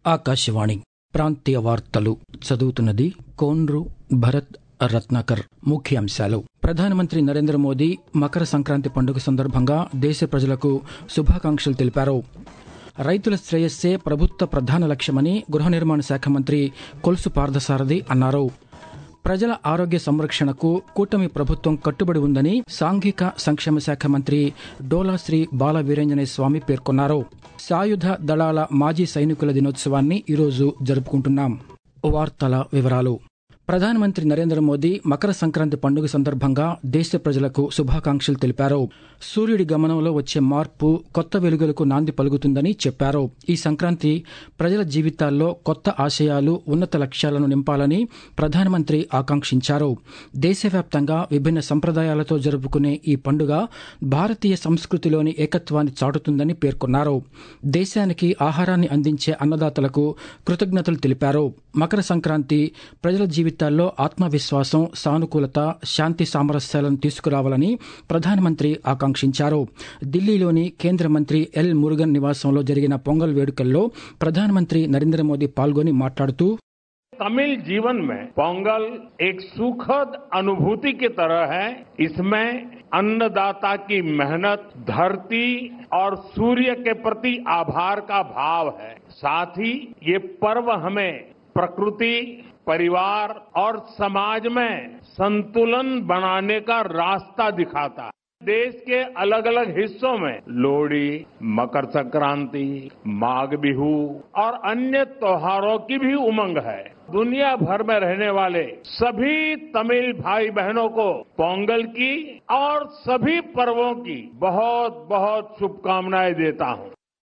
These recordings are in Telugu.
ఆకాశవాణి ప్రాంతీయ వార్తలు చదువుతున్నది కోన్రు భరత్ రత్నాకర్ ముఖ్యాంశాలు ప్రధానమంత్రి నరేంద్ర మోదీ మకర సంక్రాంతి పండుగ సందర్భంగా దేశ ప్రజలకు శుభాకాంక్షలు తెలిపారు రైతుల శ్రేయస్సే ప్రభుత్వ ప్రధాన లక్ష్యమని గృహ నిర్మాణ శాఖ మంత్రి కొలుసు పార్థసారథి అన్నారు ప్రజల ఆరోగ్య సంరక్షణకు కూటమి ప్రభుత్వం కట్టుబడి ఉందని సాంఘిక సంక్షేమ శాఖ మంత్రి డోలాశ్రీ బాల వీరేంజనేయ స్వామి పేర్కొన్నారు సాయుధ దళాల మాజీ సైనికుల దినోత్సవాన్ని ఈరోజు జరుపుకుంటున్నాం వార్తల వివరాలు ప్రధానమంత్రి నరేంద్ర మోదీ మకర సంక్రాంతి పండుగ సందర్భంగా దేశ ప్రజలకు శుభాకాంక్షలు తెలిపారు సూర్యుడి గమనంలో వచ్చే మార్పు కొత్త వెలుగులకు నాంది పలుకుతుందని చెప్పారు ఈ సంక్రాంతి ప్రజల జీవితాల్లో కొత్త ఆశయాలు ఉన్నత లక్ష్యాలను నింపాలని ప్రధానమంత్రి ఆకాంక్షించారు దేశవ్యాప్తంగా విభిన్న సంప్రదాయాలతో జరుపుకునే ఈ పండుగ భారతీయ సంస్కృతిలోని ఏకత్వాన్ని చాటుతుందని పేర్కొన్నారు దేశానికి ఆహారాన్ని అందించే అన్నదాతలకు కృతజ్ఞతలు తెలిపారు మకర సంక్రాంతి ప్రజల జీవితాల్లో ఆత్మవిశ్వాసం సానుకూలత శాంతి సామరస్యాలను తీసుకురావాలని ప్రధానమంత్రి ఆకాంక్షించారు ఢిల్లీలోని కేంద్ర మంత్రి ఎల్ మురుగన్ నివాసంలో జరిగిన పొంగల్ వేడుకల్లో ప్రధానమంత్రి నరేంద్ర మోదీ పాల్గొని మాట్లాడుతూ तमिल जीवन में पोंगल एक सुखद अनुभूति की तरह है इसमें अन्नदाता की मेहनत धरती और सूर्य के प्रति आभार का भाव है साथ ही ये पर्व हमें प्रकृति परिवार और समाज में संतुलन बनाने का रास्ता दिखाता है देश के अलग अलग हिस्सों में लोहड़ी मकर संक्रांति माघ बिहू और अन्य त्योहारों की भी उमंग है दुनिया भर में रहने वाले सभी तमिल भाई बहनों को पोंगल की और सभी पर्वों की बहुत बहुत शुभकामनाएं देता हूं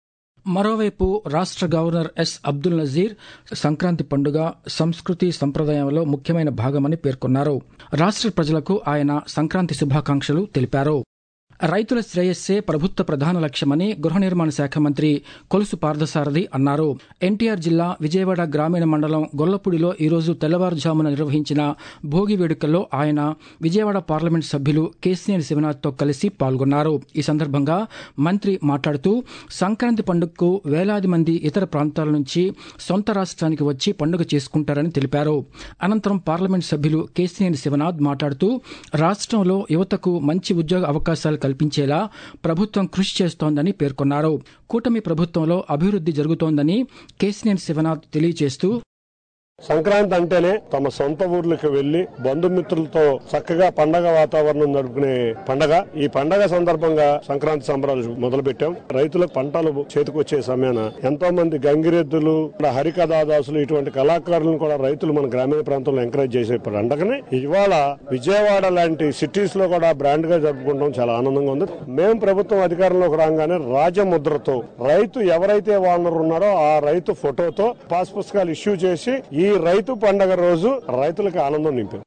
మరోవైపు రాష్ట్ర గవర్నర్ ఎస్ అబ్దుల్ నజీర్ సంక్రాంతి పండుగ సంస్కృతి సంప్రదాయంలో ముఖ్యమైన భాగమని పేర్కొన్నారు రాష్ట్ర ప్రజలకు ఆయన సంక్రాంతి శుభాకాంక్షలు తెలిపారు రైతుల శ్రేయస్సే ప్రభుత్వ ప్రధాన లక్ష్యమని గృహ నిర్మాణ శాఖ మంత్రి కొలుసు పార్థసారథి అన్నారు ఎన్టీఆర్ జిల్లా విజయవాడ గ్రామీణ మండలం గొల్లపూడిలో ఈరోజు తెల్లవారుజామున నిర్వహించిన భోగి వేడుకల్లో ఆయన విజయవాడ పార్లమెంట్ సభ్యులు కేసీఎన్ శివనాథ్తో కలిసి పాల్గొన్నారు ఈ సందర్భంగా మంత్రి మాట్లాడుతూ సంక్రాంతి పండుగకు వేలాది మంది ఇతర ప్రాంతాల నుంచి సొంత రాష్ట్రానికి వచ్చి పండుగ చేసుకుంటారని తెలిపారు అనంతరం పార్లమెంట్ సభ్యులు కేసీఎన్ శివనాథ్ మాట్లాడుతూ రాష్ట్రంలో యువతకు మంచి ఉద్యోగ అవకాశాలు కల్పించేలా ప్రభుత్వం కృషి చేస్తోందని పేర్కొన్నారు కూటమి ప్రభుత్వంలో అభివృద్ది జరుగుతోందని కేసీఎన్ శివనాథ్ తెలియజేస్తూ సంక్రాంతి అంటేనే తమ సొంత ఊర్లకు వెళ్లి బంధుమిత్రులతో చక్కగా పండగ వాతావరణం జరుపుకునే పండగ ఈ పండగ సందర్భంగా సంక్రాంతి సంబరాలు మొదలు పెట్టాం రైతులకు పంటలు చేతికొచ్చే సమయాన ఎంతో మంది గంగిరెద్దులు హరికథాదాసులు ఇటువంటి కళాకారులను కూడా రైతులు మన గ్రామీణ ప్రాంతంలో ఎంకరేజ్ చేసే పండగని ఇవాళ విజయవాడ లాంటి సిటీస్ లో కూడా బ్రాండ్ గా జరుపుకుంటాం చాలా ఆనందంగా ఉంది మేము ప్రభుత్వం అధికారంలోకి రాగానే రాజముద్రతో రైతు ఎవరైతే ఓనర్ ఉన్నారో ఆ రైతు ఫోటోతో పాస్ పుస్తకాలు ఇష్యూ చేసి ఈ రైతు పండగ రోజు రైతులకు ఆనందం నింపారు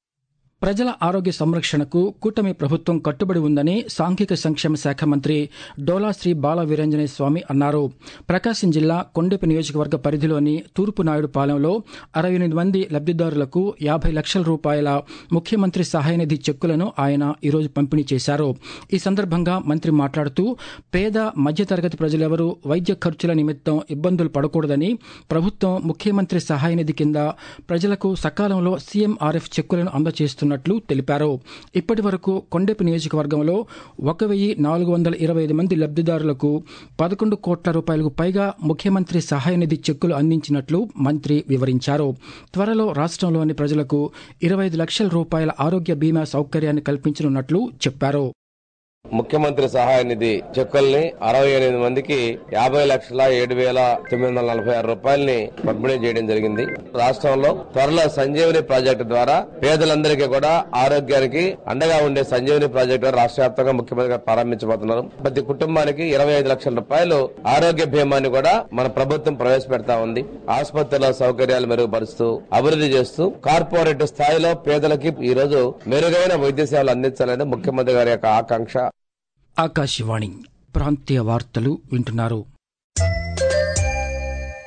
ప్రజల ఆరోగ్య సంరక్షణకు కూటమి ప్రభుత్వం కట్టుబడి ఉందని సాంఘిక సంక్షేమ శాఖ మంత్రి డోలాశ్రీ బాల వీరంజనేయ స్వామి అన్నారు ప్రకాశం జిల్లా కొండెపి నియోజకవర్గ పరిధిలోని తూర్పు నాయుడుపాలెంలో అరవై ఎనిమిది మంది లబ్దిదారులకు యాభై లక్షల రూపాయల ముఖ్యమంత్రి సహాయ నిధి చెక్కులను ఆయన ఈరోజు పంపిణీ చేశారు ఈ సందర్భంగా మంత్రి మాట్లాడుతూ పేద మధ్యతరగతి ప్రజలెవరూ వైద్య ఖర్చుల నిమిత్తం ఇబ్బందులు పడకూడదని ప్రభుత్వం ముఖ్యమంత్రి సహాయ నిధి కింద ప్రజలకు సకాలంలో సీఎంఆర్ఎఫ్ చెక్కులను అందజేస్తున్నారు చేస్తున్నట్లు తెలిపారు ఇప్పటి వరకు కొండెపి నియోజకవర్గంలో ఒక వెయ్యి నాలుగు వందల ఇరవై ఐదు మంది లబ్దిదారులకు పదకొండు కోట్ల రూపాయలకు పైగా ముఖ్యమంత్రి సహాయ నిధి చెక్కులు అందించినట్లు మంత్రి వివరించారు త్వరలో రాష్ట్రంలోని ప్రజలకు ఇరవై ఐదు లక్షల రూపాయల ఆరోగ్య బీమా సౌకర్యాన్ని కల్పించనున్నట్లు చెప్పారు ముఖ్యమంత్రి సహాయ నిధి చెక్కుల్ని అరవై ఎనిమిది మందికి యాభై లక్షల ఏడు వేల తొమ్మిది వందల నలభై ఆరు రూపాయలని పంపిణీ చేయడం జరిగింది రాష్ట్రంలో త్వరలో సంజీవని ప్రాజెక్టు ద్వారా పేదలందరికీ కూడా ఆరోగ్యానికి అండగా ఉండే సంజీవని ప్రాజెక్టు రాష్ట్ర వ్యాప్తంగా ముఖ్యమంత్రి గారు ప్రారంభించబోతున్నారు ప్రతి కుటుంబానికి ఇరవై ఐదు లక్షల రూపాయలు ఆరోగ్య బీమాని కూడా మన ప్రభుత్వం ప్రవేశపెడతా ఉంది ఆసుపత్రుల సౌకర్యాలు మెరుగుపరుస్తూ అభివృద్ధి చేస్తూ కార్పొరేట్ స్థాయిలో పేదలకి ఈ రోజు మెరుగైన వైద్య సేవలు అందించాలని ముఖ్యమంత్రి గారి యొక్క ఆకాంక్ష ఆకాశవాణి ప్రాంతీయ వార్తలు వింటున్నారు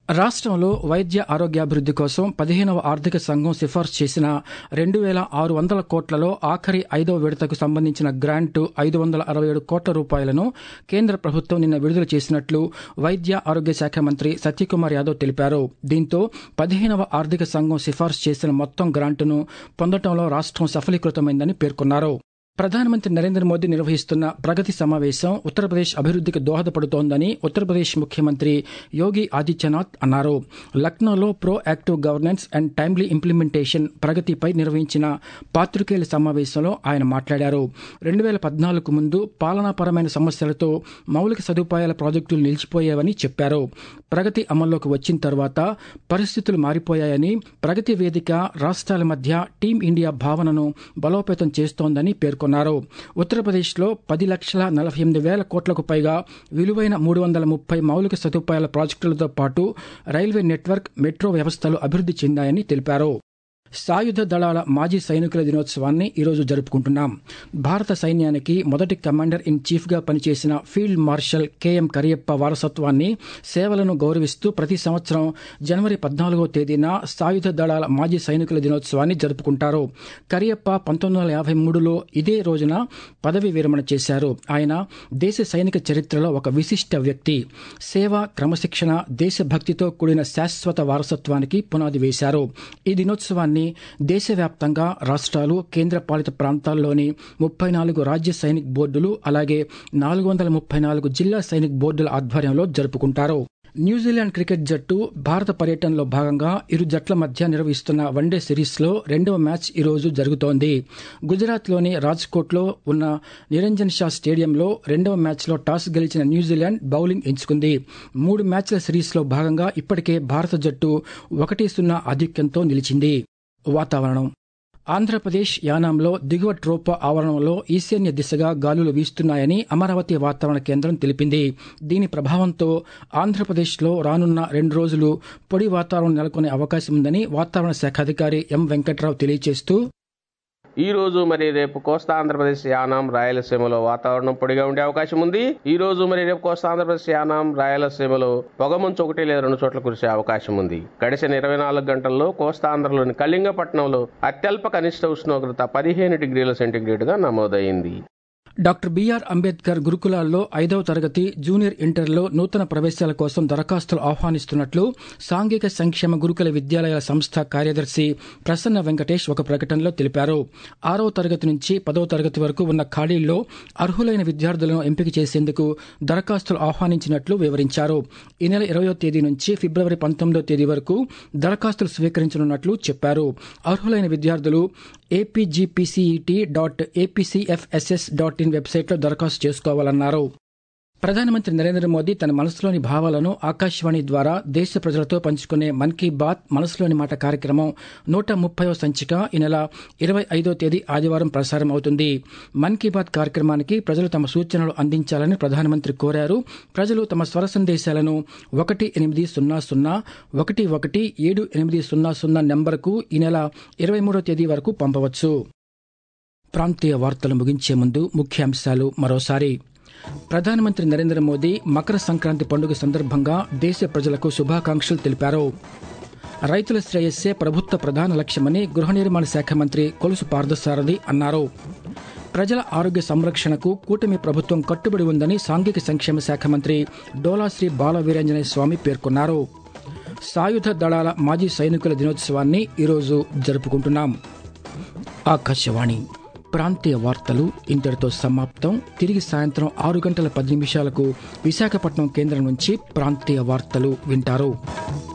రాష్ట్రంలో వైద్య ఆరోగ్యాభివృద్ది కోసం పదిహేనవ ఆర్థిక సంఘం సిఫార్సు చేసిన రెండు వేల ఆరు వందల కోట్లలో ఆఖరి ఐదవ విడతకు సంబంధించిన గ్రాంటు ఐదు వందల అరవై ఏడు కోట్ల రూపాయలను కేంద్ర ప్రభుత్వం నిన్న విడుదల చేసినట్లు వైద్య ఆరోగ్య శాఖ మంత్రి సత్యకుమార్ యాదవ్ తెలిపారు దీంతో పదిహేనవ ఆర్థిక సంఘం సిఫార్సు చేసిన మొత్తం గ్రాంటును పొందడంలో రాష్ట్రం సఫలీకృతమైందని పేర్కొన్నారు ప్రధానమంత్రి నరేంద్ర మోదీ నిర్వహిస్తున్న ప్రగతి సమావేశం ఉత్తరప్రదేశ్ అభివృద్దికి దోహదపడుతోందని ఉత్తరప్రదేశ్ ముఖ్యమంత్రి యోగి ఆదిత్యనాథ్ అన్నారు లక్నోలో proactive governance and timely implementation ప్రగతిపై నిర్వహించిన పాత్రికేయుల సమావేశంలో ఆయన మాట్లాడారు రెండు వేల పద్నాలుగు ముందు పాలనాపరమైన సమస్యలతో మౌలిక సదుపాయాల ప్రాజెక్టులు నిలిచిపోయావని చెప్పారు ప్రగతి అమల్లోకి వచ్చిన తర్వాత పరిస్థితులు మారిపోయాయని ప్రగతి వేదిక రాష్ట్రాల మధ్య టీం ఇండియా భావనను బలోపేతం చేస్తోందని పేర్కొన్నారు ఉత్తరప్రదేశ్లో పది లక్షల నలభై ఎనిమిది వేల కోట్లకు పైగా విలువైన మూడు వందల ముప్పై మౌలిక సదుపాయాల ప్రాజెక్టులతో పాటు రైల్వే నెట్వర్క్ మెట్రో వ్యవస్థలు అభివృద్ది చెందాయని తెలిపారు సాయుధ దళాల మాజీ సైనికుల దినోత్సవాన్ని ఈరోజు జరుపుకుంటున్నాం భారత సైన్యానికి మొదటి కమాండర్ ఇన్ చీఫ్ గా పనిచేసిన ఫీల్డ్ మార్షల్ కెఎం కరియప్ప వారసత్వాన్ని సేవలను గౌరవిస్తూ ప్రతి సంవత్సరం జనవరి పద్నాలుగో తేదీన సాయుధ దళాల మాజీ సైనికుల దినోత్సవాన్ని జరుపుకుంటారు కరియప్ప పంతొమ్మిది వందల యాభై మూడులో ఇదే రోజున పదవి విరమణ చేశారు ఆయన దేశ సైనిక చరిత్రలో ఒక విశిష్ట వ్యక్తి సేవ క్రమశిక్షణ దేశభక్తితో కూడిన శాశ్వత వారసత్వానికి పునాది వేశారు ఈ దినోత్సవాన్ని దేశవ్యాప్తంగా రాష్ట్రాలు కేంద్రపాలిత ప్రాంతాల్లోని ముప్పై నాలుగు రాజ్య సైనిక్ బోర్డులు అలాగే నాలుగు వందల ముప్పై నాలుగు జిల్లా సైనిక్ బోర్డుల ఆధ్వర్యంలో జరుపుకుంటారు న్యూజిలాండ్ క్రికెట్ జట్టు భారత పర్యటనలో భాగంగా ఇరు జట్ల మధ్య నిర్వహిస్తున్న వన్డే సిరీస్లో రెండవ మ్యాచ్ ఈరోజు జరుగుతోంది గుజరాత్లోని రాజ్కోట్లో ఉన్న నిరంజన్ షా స్టేడియంలో రెండవ మ్యాచ్లో టాస్ గెలిచిన న్యూజిలాండ్ బౌలింగ్ ఎంచుకుంది మూడు మ్యాచ్ల సిరీస్లో భాగంగా ఇప్పటికే భారత జట్టు ఒకటి సున్నా ఆధిక్యంతో నిలిచింది వాతావరణం ఆంధ్రప్రదేశ్ యానాంలో దిగువ ట్రోపా ఆవరణంలో ఈశాన్య దిశగా గాలులు వీస్తున్నాయని అమరావతి వాతావరణ కేంద్రం తెలిపింది దీని ప్రభావంతో ఆంధ్రప్రదేశ్లో రానున్న రెండు రోజులు పొడి వాతావరణం నెలకొనే అవకాశం ఉందని వాతావరణ శాఖ అధికారి ఎం వెంకట్రావు తెలియజేస్తూ ఈ రోజు మరి రేపు కోస్తా ఆంధ్రప్రదేశ్ యానాం రాయలసీమలో వాతావరణం పొడిగా ఉండే అవకాశం ఉంది ఈ రోజు మరి రేపు కోస్తా ఆంధ్రప్రదేశ్ యానాం రాయలసీమలో పొగమంచు ఒకటి లేదా రెండు చోట్ల కురిసే అవకాశం ఉంది గడిచిన ఇరవై నాలుగు గంటల్లో కోస్తా ఆంధ్రలోని కళింగపట్నంలో అత్యల్ప కనిష్ట ఉష్ణోగ్రత పదిహేను డిగ్రీల సెంటీగ్రేడ్ గా నమోదైంది డాక్టర్ బిఆర్ అంబేద్కర్ గురుకులాల్లో ఐదవ తరగతి జూనియర్ ఇంటర్లో నూతన ప్రవేశాల కోసం దరఖాస్తులు ఆహ్వానిస్తున్నట్లు సాంఘిక సంక్షేమ గురుకుల విద్యాలయాల సంస్థ కార్యదర్శి ప్రసన్న వెంకటేష్ ఒక ప్రకటనలో తెలిపారు ఆరవ తరగతి నుంచి పదవ తరగతి వరకు ఉన్న ఖాళీల్లో అర్హులైన విద్యార్థులను ఎంపిక చేసేందుకు దరఖాస్తులు ఆహ్వానించినట్లు వివరించారు ఈ నెల ఇరవయో తేదీ నుంచి ఫిబ్రవరి పంతొమ్మిదో తేదీ వరకు దరఖాస్తులు స్వీకరించనున్నట్లు చెప్పారు అర్హులైన విద్యార్థులు APGPCET dot APCFSS dot in వెబ్సైట్లో దరఖాస్తు చేసుకోవాలన్నారు ప్రధానమంత్రి నరేంద్ర మోదీ తన మనసులోని భావాలను ఆకాశవాణి ద్వారా దేశ ప్రజలతో పంచుకునే మన్ కీ బాత్ మనసులోని మాట కార్యక్రమం నూట ముప్పైవ సంచిక ఈ నెల ఇరవై ఐదో తేదీ ఆదివారం ప్రసారం అవుతుంది మన్ కీ బాత్ కార్యక్రమానికి ప్రజలు తమ సూచనలు అందించాలని ప్రధానమంత్రి కోరారు ప్రజలు తమ స్వర సందేశాలను ఒకటి ఎనిమిది సున్నా సున్నా ఒకటి ఒకటి ఏడు ఎనిమిది సున్నా సున్నా నెంబర్కు ఈ నెల ఇరవై మూడో తేదీ వరకు పంపవచ్చు ప్రాంతీయ వార్తలు ముగించే ముందు ముఖ్యాంశాలు మరోసారి ప్రధానమంత్రి నరేంద్ర మోదీ మకర సంక్రాంతి పండుగ సందర్భంగా దేశ ప్రజలకు శుభాకాంక్షలు తెలిపారు రైతుల శ్రేయస్సే ప్రభుత్వ ప్రధాన లక్ష్యమని గృహ నిర్మాణ శాఖ మంత్రి కొలుసు పార్థసారథి అన్నారు ప్రజల ఆరోగ్య సంరక్షణకు కూటమి ప్రభుత్వం కట్టుబడి ఉందని సాంఘిక సంక్షేమ శాఖ మంత్రి డోలాశ్రీ బాలవీరంజనేయ స్వామి పేర్కొన్నారు సాయుధ దళాల మాజీ సైనికుల దినోత్సవాన్ని ఈరోజు జరుపుకుంటున్నాం ఆకాశవాణి ప్రాంతీయ వార్తలు ఇంతటితో సమాప్తం తిరిగి సాయంత్రం ఆరు గంటల పది నిమిషాలకు విశాఖపట్నం కేంద్రం నుంచి ప్రాంతీయ వార్తలు వింటారు